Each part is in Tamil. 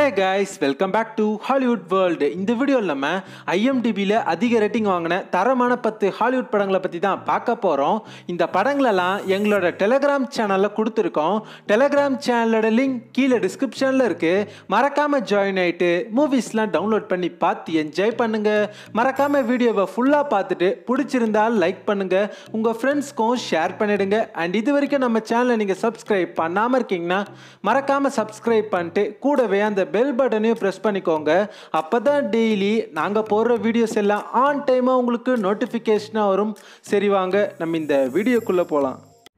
hey guys welcome back to Hollywood world இந்த வீடியோவில் நம்ம ஐஎம்டிபியில் அதிக ரேட்டிங் வாங்கின தரமான பத்து ஹாலிவுட் படங்களை பற்றி தான் பார்க்க போகிறோம் இந்த படங்களெல்லாம் எங்களோட டெலகிராம் சேனலில் கொடுத்துருக்கோம் டெலகிராம் சேனலோட லிங்க் கீழே டிஸ்கிரிப்ஷனில் இருக்குது மறக்காமல் ஜாயின் ஆகிட்டு மூவிஸ்லாம் டவுன்லோட் பண்ணி பார்த்து என்ஜாய் பண்ணுங்கள் மறக்காமல் வீடியோவை ஃபுல்லாக பார்த்துட்டு பிடிச்சிருந்தால் லைக் பண்ணுங்கள் உங்கள் ஃப்ரெண்ட்ஸ்க்கும் ஷேர் பண்ணிடுங்க அண்ட் இது வரைக்கும் நம்ம சேனலை நீங்கள் சப்ஸ்கிரைப் பண்ணாமல் இருக்கீங்கன்னா மறக்காமல் சப்ஸ்கிரைப் பண்ணிட்டு கூடவே அந்த பெல் பட்டனையும் ப்ரெஸ் பண்ணிக்கோங்க அப்போ தான் டெய்லி நாங்கள் போடுற வீடியோஸ் எல்லாம் ஆன் டைமாக உங்களுக்கு நோட்டிஃபிகேஷனாக வரும் சரி வாங்க நம்ம இந்த வீடியோக்குள்ளே போகலாம்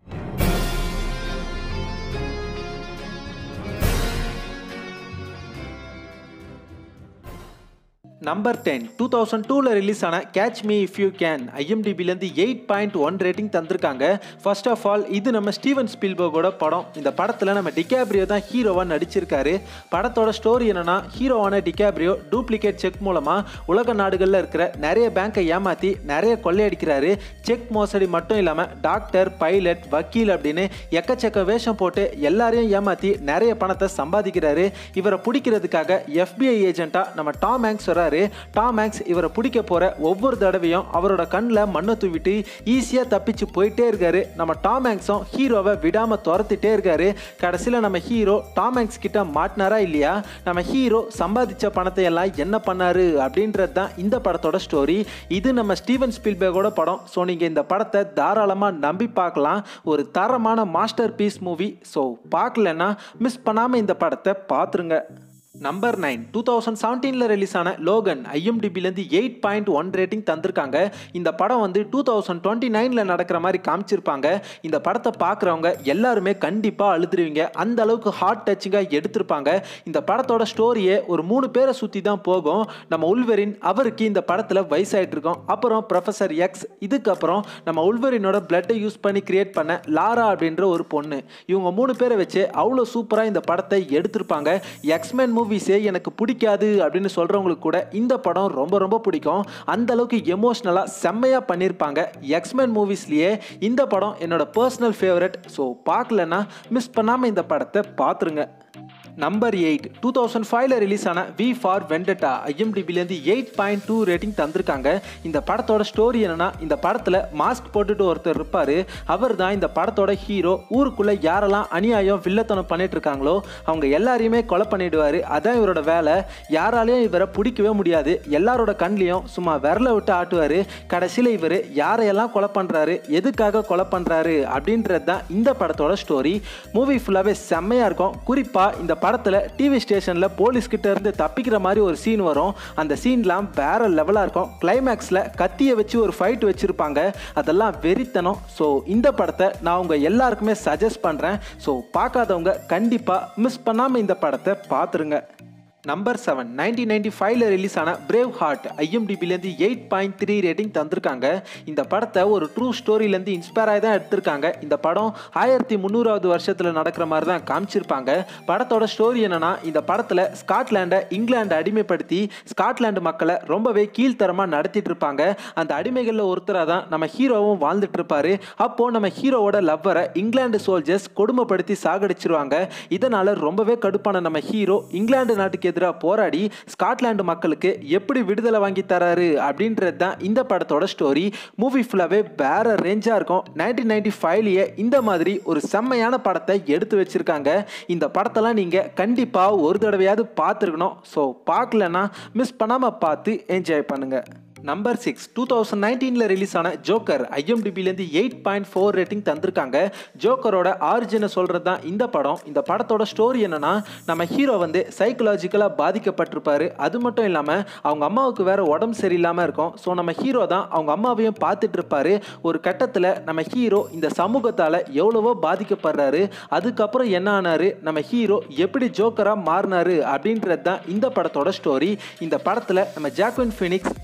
நம்பர் டென் டூ தௌசண்ட் டூவில் ரிலீஸ் ஆன catch me if you can ஐஎம்டிபிலேருந்து எயிட் பாயிண்ட் ஒன் ரேட்டிங் தந்திருக்காங்க ஃபர்ஸ்ட் ஆஃப் ஆல் இது நம்ம ஸ்டீவன் ஸ்பீல்பர்கோட படம் இந்த படத்தில் நம்ம டிகாப்ரியோ தான் ஹீரோவாக நடிச்சிருக்காரு படத்தோட ஸ்டோரி என்னன்னா ஹீரோவான டிகாப்ரியோ டூப்ளிகேட் செக் மூலமாக உலக நாடுகளில் இருக்கிற நிறைய பேங்கை ஏமாற்றி நிறைய கொள்ளையடிக்கிறாரு செக் மோசடி மட்டும் இல்லாமல் டாக்டர் பைலட் வக்கீல் அப்படின்னு எக்கச்சக்க வேஷம் போட்டு எல்லாரையும் ஏமாற்றி நிறைய பணத்தை சம்பாதிக்கிறாரு இவரை பிடிக்கிறதுக்காக எஃபிஐ ஏஜென்ட்டாக நம்ம டாம் ஹேங்க்ஸ் வராரு டாம் ஹேங்க்ஸ் இவரை பிடிக்க போற ஒவ்வொரு தடவையும் அவரோட கண்ணில் மண்ணை தூவிட்டு ஈஸியாக தப்பிச்சு போயிட்டே இருக்காரு நம்ம டாம் ஹேங்க்ஸும் ஹீரோவை விடாம துரத்திட்டே இருக்காரு கடைசியில் நம்ம ஹீரோ டாம் ஹேங்க்ஸ் கிட்ட மாட்டினாரா இல்லையா நம்ம ஹீரோ சம்பாதிச்ச பணத்தை எல்லாம் என்ன பண்ணாரு அப்படின்றது தான் இந்த படத்தோட ஸ்டோரி இது நம்ம ஸ்டீவன் ஸ்பீல்பேக்கோட படம் ஸோ நீங்கள் இந்த படத்தை தாராளமாக நம்பி பார்க்கலாம் ஒரு தரமான மாஸ்டர் பீஸ் மூவி ஸோ பார்க்கலன்னா மிஸ் பண்ணாமல் இந்த படத்தை பார்த்துருங்க நம்பர் நைன் டூ தௌசண்ட் செவன்டீனில் ரிலீஸ் ஆன லோகன் ஐஎம்டிபிலேருந்து எயிட் பாயிண்ட் ஒன் ரேட்டிங் தந்திருக்காங்க இந்த படம் வந்து டூ தௌசண்ட் டுவெண்ட்டி நைனில் நடக்கிற மாதிரி காமிச்சிருப்பாங்க இந்த படத்தை பார்க்குறவங்க எல்லாருமே கண்டிப்பாக அழுதுருவீங்க அந்த அளவுக்கு ஹார்ட் டச்சிங்காக எடுத்திருப்பாங்க இந்த படத்தோட ஸ்டோரியே ஒரு மூணு பேரை சுற்றி தான் போகும் நம்ம உள்வரின் அவருக்கு இந்த படத்தில் வயசாயிட்டு இருக்கோம் அப்புறம் ப்ரொஃபஸர் எக்ஸ் இதுக்கப்புறம் நம்ம உள்வரினோட பிளட்டை யூஸ் பண்ணி கிரியேட் பண்ண லாரா அப்படின்ற ஒரு பொண்ணு இவங்க மூணு பேரை வச்சு அவ்வளோ சூப்பராக இந்த படத்தை எடுத்திருப்பாங்க எக்ஸ்மேன் மூவிஸே எனக்கு பிடிக்காது அப்படின்னு சொல்கிறவங்களுக்கு கூட இந்த படம் ரொம்ப ரொம்ப பிடிக்கும் அந்த அளவுக்கு எமோஷ்னலாக செம்மையாக பண்ணியிருப்பாங்க எக்ஸ்மேன் மூவிஸ்லேயே இந்த படம் என்னோட பர்சனல் ஃபேவரட் ஸோ பார்க்கலன்னா மிஸ் பண்ணாமல் இந்த படத்தை பார்த்துருங்க நம்பர் எயிட் டூ தௌசண்ட் ஃபைவ்ல ரிலீஸ் ஆன வி ஃபார் வெண்டட்டா ஐஎம்டிபிலேருந்து எயிட் பாயிண்ட் டூ ரேட்டிங் தந்திருக்காங்க இந்த படத்தோட ஸ்டோரி என்னன்னா இந்த படத்தில் மாஸ்க் போட்டுட்டு ஒருத்தர் இருப்பார் அவர் தான் இந்த படத்தோட ஹீரோ ஊருக்குள்ளே யாரெல்லாம் அநியாயம் வில்லத்தனம் பண்ணிட்டு இருக்காங்களோ அவங்க எல்லாரையுமே கொலை பண்ணிடுவார் அதான் இவரோட வேலை யாராலையும் இவரை பிடிக்கவே முடியாது எல்லாரோட கண்லேயும் சும்மா விரல விட்டு ஆட்டுவார் கடைசியில் இவர் யாரையெல்லாம் கொலை பண்ணுறாரு எதுக்காக கொலை பண்ணுறாரு அப்படின்றது தான் இந்த படத்தோட ஸ்டோரி மூவி ஃபுல்லாகவே செம்மையாக இருக்கும் குறிப்பாக இந்த படத்தில் டிவி ஸ்டேஷனில் போலீஸ் கிட்ட இருந்து தப்பிக்கிற மாதிரி ஒரு சீன் வரும் அந்த சீன்லாம் வேற லெவலாக இருக்கும் கிளைமேக்ஸில் கத்தியை வச்சு ஒரு ஃபைட் வச்சுருப்பாங்க அதெல்லாம் வெறித்தனம் ஸோ இந்த படத்தை நான் உங்கள் எல்லாருக்குமே சஜஸ்ட் பண்ணுறேன் ஸோ பார்க்காதவங்க கண்டிப்பாக மிஸ் பண்ணாமல் இந்த படத்தை பார்த்துருங்க நம்பர் செவன் நைன்டீன் நைன்டி ஃபைவ்ல ரிலீஸ் ஆன பிரேவ் ஹார்ட் ஐஎம்டிபிலேருந்து எயிட் பாயிண்ட் த்ரீ ரேட்டிங் தந்திருக்காங்க இந்த படத்தை ஒரு ட்ரூ ஸ்டோரியிலேருந்து இன்ஸ்பயர் ஆகி தான் எடுத்திருக்காங்க இந்த படம் ஆயிரத்தி முந்நூறாவது வருஷத்தில் நடக்கிற மாதிரி தான் காமிச்சிருப்பாங்க படத்தோட ஸ்டோரி என்னன்னா இந்த படத்தில் ஸ்காட்லாண்டை இங்கிலாண்டை அடிமைப்படுத்தி ஸ்காட்லாண்டு மக்களை ரொம்பவே கீழ்த்தரமாக நடத்திட்டு இருப்பாங்க அந்த அடிமைகளில் ஒருத்தராக தான் நம்ம ஹீரோவும் வாழ்ந்துட்டு இருப்பாரு அப்போ நம்ம ஹீரோவோட லவ்வரை இங்கிலாந்து சோல்ஜர்ஸ் கொடுமைப்படுத்தி சாகடிச்சிருவாங்க இதனால ரொம்பவே கடுப்பான நம்ம ஹீரோ இங்கிலாந்து நாட்டுக்கு எதிராக போராடி ஸ்காட்லாந்து மக்களுக்கு எப்படி விடுதலை வாங்கி தராரு அப்படின்றது தான் இந்த படத்தோட ஸ்டோரி மூவி ஃபுல்லாகவே வேற ரேஞ்சாக இருக்கும் நைன்டீன் நைன்டி ஃபைவ்லேயே இந்த மாதிரி ஒரு செம்மையான படத்தை எடுத்து வச்சிருக்காங்க இந்த படத்தெல்லாம் நீங்கள் கண்டிப்பாக ஒரு தடவையாவது பார்த்துருக்கணும் ஸோ பார்க்கலன்னா மிஸ் பண்ணாமல் பார்த்து என்ஜாய் பண்ணுங்கள் நம்பர் சிக்ஸ் டூ தௌசண்ட் நைன்டீனில் ரிலீஸ் ஆன ஜோக்கர் ஐஎம்டிபிலேருந்து எயிட் பாயிண்ட் ஃபோர் ரேட்டிங் தந்திருக்காங்க ஜோக்கரோட ஆரிஜினை சொல்கிறது தான் இந்த படம் இந்த படத்தோட ஸ்டோரி என்னன்னா நம்ம ஹீரோ வந்து சைக்கலாஜிக்கலாக பாதிக்கப்பட்டிருப்பாரு அது மட்டும் இல்லாமல் அவங்க அம்மாவுக்கு வேற உடம்பு சரியில்லாமல் இருக்கும் ஸோ நம்ம ஹீரோ தான் அவங்க அம்மாவையும் பார்த்துட்டு இருப்பாரு ஒரு கட்டத்தில் நம்ம ஹீரோ இந்த சமூகத்தால் எவ்வளவோ பாதிக்கப்படுறாரு அதுக்கப்புறம் என்ன ஆனாரு நம்ம ஹீரோ எப்படி ஜோக்கராக மாறினாரு அப்படின்றது தான் இந்த படத்தோட ஸ்டோரி இந்த படத்தில் நம்ம ஜாக்வின் ஃபினிக்ஸ் வேற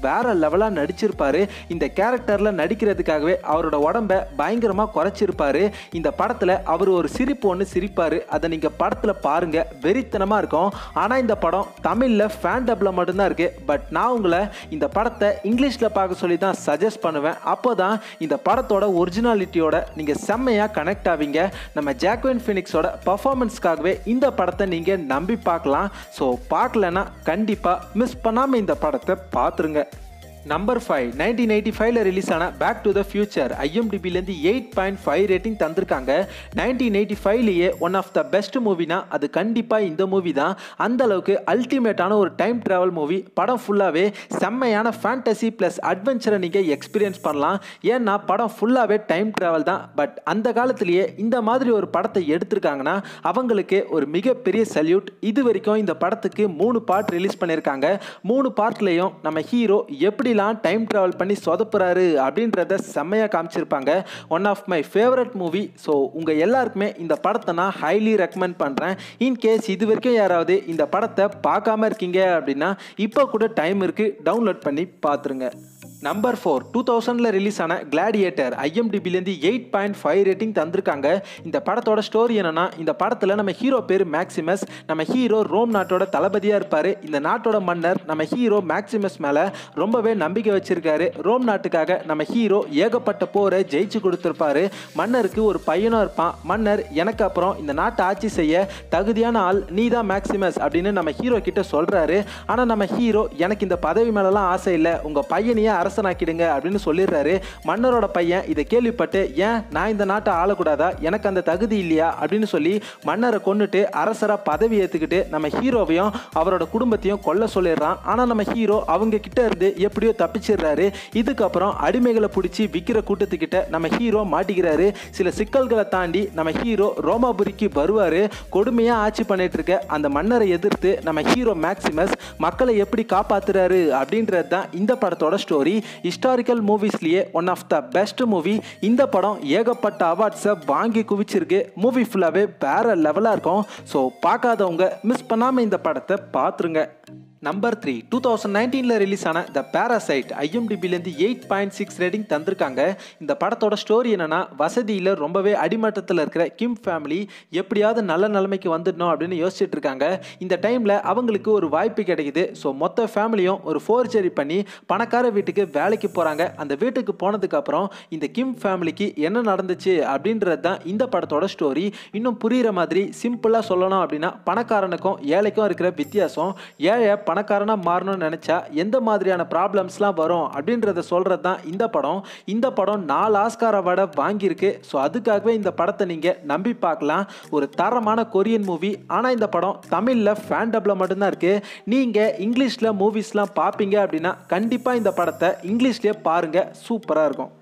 லெவலாக நடிச்சிருப்பாரு இந்த கேரக்டரில் நடிக்கிறதுக்காகவே அவரோட உடம்ப பயங்கரமாக குறைச்சிருப்பாரு இந்த படத்தில் அவர் ஒரு சிரிப்பு ஒன்று சிரிப்பார் அதை நீங்கள் படத்தில் பாருங்கள் வெறித்தனமாக இருக்கும் ஆனால் இந்த படம் தமிழில் ஃபேன் டப்பில் மட்டும்தான் இருக்குது பட் நான் உங்களை இந்த படத்தை இங்கிலீஷில் பார்க்க சொல்லி தான் சஜஸ்ட் பண்ணுவேன் அப்போ தான் இந்த படத்தோட ஒரிஜினாலிட்டியோட நீங்கள் செம்மையாக கனெக்ட் ஆவீங்க நம்ம ஜாக்வின் ஃபினிக்ஸோட பர்ஃபார்மன்ஸ்க்காகவே இந்த படத்தை நீங்கள் நம்பி பார்க்கலாம் ஸோ பார்க்கலன்னா கண்டிப்பாக மிஸ் பண்ணாமல் இந்த படத்தை பார்த்துருங்க நம்பர் ஃபைவ் நைன்டீன் எயிட்டி ஃபைவ்ல ரிலீஸ் ஆன பேக் டு த ஃபியூச்சர் ஐஎம்டிபிலேருந்து எயிட் பாயிண்ட் ஃபைவ் ரேட்டிங் தந்திருக்காங்க நைன்டீன் எயிட்டி ஃபைவ்லேயே ஒன் ஆஃப் த பெஸ்ட் மூவினா அது கண்டிப்பாக இந்த மூவி தான் அந்த அளவுக்கு அல்டிமேட்டான ஒரு டைம் ட்ராவல் மூவி படம் ஃபுல்லாகவே செம்மையான ஃபேண்டசி ப்ளஸ் அட்வென்ச்சரை நீங்கள் எக்ஸ்பீரியன்ஸ் பண்ணலாம் ஏன்னா படம் ஃபுல்லாகவே டைம் ட்ராவல் தான் பட் அந்த காலத்திலேயே இந்த மாதிரி ஒரு படத்தை எடுத்திருக்காங்கன்னா அவங்களுக்கு ஒரு மிகப்பெரிய சல்யூட் இது வரைக்கும் இந்த படத்துக்கு மூணு பார்ட் ரிலீஸ் பண்ணியிருக்காங்க மூணு பார்ட்லேயும் நம்ம ஹீரோ எப்படி எப்படிலாம் டைம் ட்ராவல் பண்ணி சொதப்புறாரு அப்படின்றத செம்மையாக காமிச்சிருப்பாங்க one of my favourite movie so உங்கள் எல்லாருக்குமே இந்த படத்தை நான் ஹைலி ரெக்கமெண்ட் பண்ணுறேன் இன்கேஸ் இது வரைக்கும் யாராவது இந்த படத்தை பார்க்காம இருக்கீங்க அப்படின்னா இப்போ கூட டைம் இருக்குது டவுன்லோட் பண்ணி பார்த்துருங்க நம்பர் ஃபோர் டூ தௌசண்டில் ரிலீஸ் ஆன கிளாடியேட்டர் ஐஎம்டிபிலேருந்து எயிட் பாயிண்ட் ஃபைவ் ரேட்டிங் தந்திருக்காங்க இந்த படத்தோட ஸ்டோரி என்னன்னா இந்த படத்தில் நம்ம ஹீரோ பேர் மேக்சிமஸ் நம்ம ஹீரோ ரோம் நாட்டோட தளபதியாக இருப்பார் இந்த நாட்டோட மன்னர் நம்ம ஹீரோ மேக்சிமஸ் மேலே ரொம்பவே நம்பிக்கை வச்சிருக்காரு ரோம் நாட்டுக்காக நம்ம ஹீரோ ஏகப்பட்ட போரை ஜெயிச்சு கொடுத்துருப்பாரு மன்னருக்கு ஒரு பையனும் இருப்பான் மன்னர் எனக்கு அப்புறம் இந்த நாட்டை ஆட்சி செய்ய தகுதியான ஆள் நீ தான் மேக்சிமஸ் அப்படின்னு நம்ம ஹீரோ கிட்ட சொல்கிறாரு ஆனால் நம்ம ஹீரோ எனக்கு இந்த பதவி மேலெலாம் ஆசை இல்லை உங்கள் பையனையே அரசனாக்கிடுங்க அப்படின்னு சொல்லிடுறாரு மன்னரோட பையன் இதை கேள்விப்பட்டு ஏன் நான் இந்த நாட்டை ஆளக்கூடாதா எனக்கு அந்த தகுதி இல்லையா அப்படின்னு சொல்லி மன்னரை கொண்டுட்டு அரசராக பதவி ஏற்றுக்கிட்டு நம்ம ஹீரோவையும் அவரோட குடும்பத்தையும் கொல்ல சொல்லிடுறான் ஆனால் நம்ம ஹீரோ அவங்க கிட்ட இருந்து எப்படியோ தப்பிச்சிடுறாரு இதுக்கப்புறம் அடிமைகளை பிடிச்சி விற்கிற கூட்டத்துக்கிட்ட நம்ம ஹீரோ மாட்டிக்கிறாரு சில சிக்கல்களை தாண்டி நம்ம ஹீரோ ரோமாபுரிக்கு வருவார் கொடுமையாக ஆட்சி பண்ணிட்டு இருக்க அந்த மன்னரை எதிர்த்து நம்ம ஹீரோ மேக்சிமஸ் மக்களை எப்படி காப்பாத்துறாரு அப்படின்றது தான் இந்த படத்தோட ஸ்டோரி ஹிஸ்டாரிக்கல் மூவிஸ்லேயே one of the best movie இந்த படம் ஏகப்பட்ட அவார்ட்ஸை வாங்கி குவிச்சிருக்கு மூவி ஃபுல்லாகவே வேற லெவலாக இருக்கும் ஸோ பார்க்காதவங்க மிஸ் பண்ணாமல் இந்த படத்தை பார்த்துருங்க நம்பர் த்ரீ டூ தௌசண்ட் நைன்டீனில் ரிலீஸ் ஆன த பேராசைட் ஐஎம்டிபிலேருந்து எயிட் பாயிண்ட் சிக்ஸ் ரேட்டிங் தந்திருக்காங்க இந்த படத்தோட ஸ்டோரி என்னன்னா வசதியில் ரொம்பவே அடிமட்டத்தில் இருக்கிற கிம் ஃபேமிலி எப்படியாவது நல்ல நிலைமைக்கு வந்துடணும் அப்படின்னு யோசிச்சுட்டு இருக்காங்க இந்த டைமில் அவங்களுக்கு ஒரு வாய்ப்பு கிடைக்குது ஸோ மொத்த ஃபேமிலியும் ஒரு ஃபோர்ஜரி பண்ணி பணக்கார வீட்டுக்கு வேலைக்கு போகிறாங்க அந்த வீட்டுக்கு போனதுக்கப்புறம் இந்த கிம் ஃபேமிலிக்கு என்ன நடந்துச்சு அப்படின்றது தான் இந்த படத்தோட ஸ்டோரி இன்னும் புரிகிற மாதிரி சிம்பிளாக சொல்லணும் அப்படின்னா பணக்காரனுக்கும் ஏழைக்கும் இருக்கிற வித்தியாசம் ஏழை பணக்காரனாக மாறணும்னு நினச்சா எந்த மாதிரியான ப்ராப்ளம்ஸ்லாம் வரும் அப்படின்றத சொல்கிறது தான் இந்த படம் இந்த படம் நாலு ஆஸ்கார் அவார்டை வாங்கியிருக்கு ஸோ அதுக்காகவே இந்த படத்தை நீங்கள் நம்பி பார்க்கலாம் ஒரு தரமான கொரியன் மூவி ஆனால் இந்த படம் தமிழில் ஃபேன் டப்பில் மட்டும்தான் இருக்குது நீங்கள் இங்கிலீஷில் மூவிஸ்லாம் பார்ப்பீங்க அப்படின்னா கண்டிப்பாக இந்த படத்தை இங்கிலீஷ்லேயே பாருங்கள் சூப்பராக இருக்கும்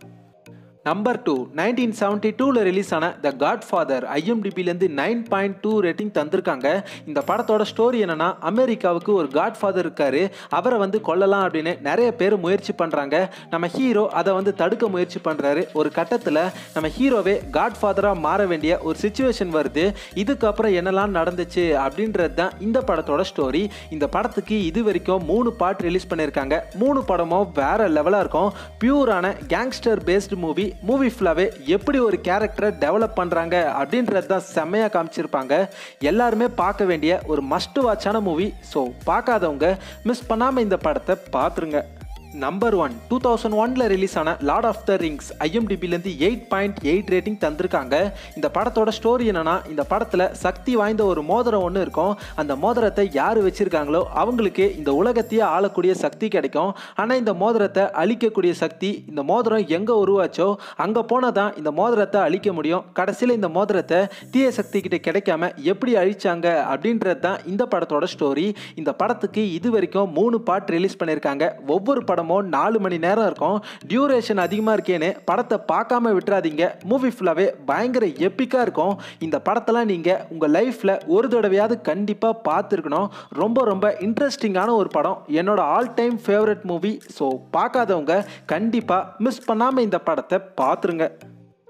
நம்பர் டூ நைன்டீன் செவன்ட்டி டூவில் ரிலீஸ் ஆன த காட் ஃபாதர் ஐஎம்டிபிலேருந்து நைன் பாயிண்ட் டூ ரேட்டிங் தந்திருக்காங்க இந்த படத்தோட ஸ்டோரி என்னன்னா அமெரிக்காவுக்கு ஒரு காட் ஃபாதர் இருக்காரு அவரை வந்து கொல்லலாம் அப்படின்னு நிறைய பேர் முயற்சி பண்ணுறாங்க நம்ம ஹீரோ அதை வந்து தடுக்க முயற்சி பண்ணுறாரு ஒரு கட்டத்தில் நம்ம ஹீரோவே காட் ஃபாதராக மாற வேண்டிய ஒரு சுச்சுவேஷன் வருது இதுக்கப்புறம் என்னெல்லாம் நடந்துச்சு அப்படின்றது தான் இந்த படத்தோட ஸ்டோரி இந்த படத்துக்கு இது வரைக்கும் மூணு பார்ட் ரிலீஸ் பண்ணியிருக்காங்க மூணு படமும் வேற லெவலாக இருக்கும் பியூரான கேங்ஸ்டர் பேஸ்டு மூவி மூவி ஃபுல்லாகவே எப்படி ஒரு கேரக்டரை டெவலப் பண்ணுறாங்க அப்படின்றது தான் செம்மையாக காமிச்சிருப்பாங்க எல்லாருமே பார்க்க வேண்டிய ஒரு மஸ்ட் வாட்சான மூவி ஸோ பார்க்காதவங்க மிஸ் பண்ணாமல் இந்த படத்தை பார்த்துருங்க நம்பர் ஒன் டூ தௌசண்ட் ஒனில் ரிலீஸ் ஆன லார்ட் ஆஃப் த ரிங்ஸ் ஐஎம்டிபிலேருந்து எயிட் பாயிண்ட் எயிட் ரேட்டிங் தந்திருக்காங்க இந்த படத்தோட ஸ்டோரி என்னன்னா இந்த படத்தில் சக்தி வாய்ந்த ஒரு மோதிரம் ஒன்று இருக்கும் அந்த மோதிரத்தை யார் வச்சிருக்காங்களோ அவங்களுக்கு இந்த உலகத்தையே ஆளக்கூடிய சக்தி கிடைக்கும் ஆனால் இந்த மோதிரத்தை அழிக்கக்கூடிய சக்தி இந்த மோதிரம் எங்கே உருவாச்சோ அங்கே போனால் தான் இந்த மோதிரத்தை அழிக்க முடியும் கடைசியில் இந்த மோதிரத்தை தீய சக்தி கிட்ட கிடைக்காம எப்படி அழிச்சாங்க அப்படின்றது தான் இந்த படத்தோட ஸ்டோரி இந்த படத்துக்கு இது வரைக்கும் மூணு பார்ட் ரிலீஸ் பண்ணியிருக்காங்க ஒவ்வொரு படமும் நாலு மணி நேரம் இருக்கும் டியூரேஷன் அதிகமாக இருக்கேன்னு படத்தை பார்க்காம விட்டுறாதீங்க மூவி ஃபுல்லாகவே பயங்கர எப்பிக்காக இருக்கும் இந்த படத்தெல்லாம் நீங்கள் உங்கள் லைஃப்பில் ஒரு தடவையாவது கண்டிப்பாக பார்த்துருக்கணும் ரொம்ப ரொம்ப இன்ட்ரெஸ்டிங்கான ஒரு படம் என்னோட all time favourite movie so பார்க்காதவங்க கண்டிப்பாக மிஸ் பண்ணாமல் இந்த படத்தை பார்த்துருங்க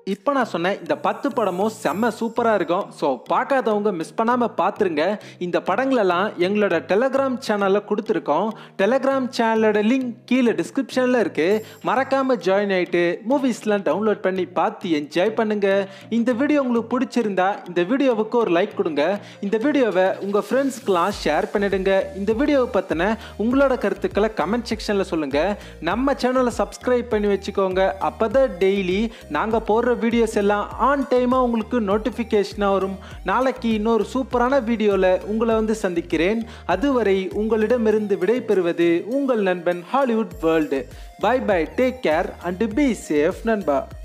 இப்போ நான் சொன்ன இந்த பத்து படமும் செம்ம சூப்பராக இருக்கும் ஸோ பார்க்காதவங்க மிஸ் பண்ணாமல் பார்த்துருங்க இந்த படங்களெல்லாம் எங்களோட டெலகிராம் சேனலில் கொடுத்துருக்கோம் டெலகிராம் சேனலோட லிங்க் கீழே டிஸ்கிரிப்ஷனில் இருக்குது மறக்காமல் ஜாயின் ஆகிட்டு மூவிஸ்லாம் டவுன்லோட் பண்ணி பார்த்து என்ஜாய் பண்ணுங்க இந்த வீடியோ உங்களுக்கு பிடிச்சிருந்தா இந்த வீடியோவுக்கு ஒரு லைக் கொடுங்க இந்த வீடியோவை உங்கள் ஃப்ரெண்ட்ஸ்க்கெலாம் ஷேர் பண்ணிடுங்க இந்த வீடியோவை பற்றின உங்களோட கருத்துக்களை கமெண்ட் செக்ஷனில் சொல்லுங்கள் நம்ம சேனலை சப்ஸ்கிரைப் பண்ணி வச்சுக்கோங்க அப்போ தான் டெய்லி நாங்கள் போடுற வீடியோஸ் எல்லாம் ஆன் டைமாக உங்களுக்கு நோட்டிஃபிகேஷனாக வரும் நாளைக்கு இன்னொரு சூப்பரான வீடியோவில் உங்களை வந்து சந்திக்கிறேன் அதுவரை உங்களிடமிருந்து விடை பெறுவது உங்கள் நண்பன் Hollywood world bye bye take care and be safe நண்பா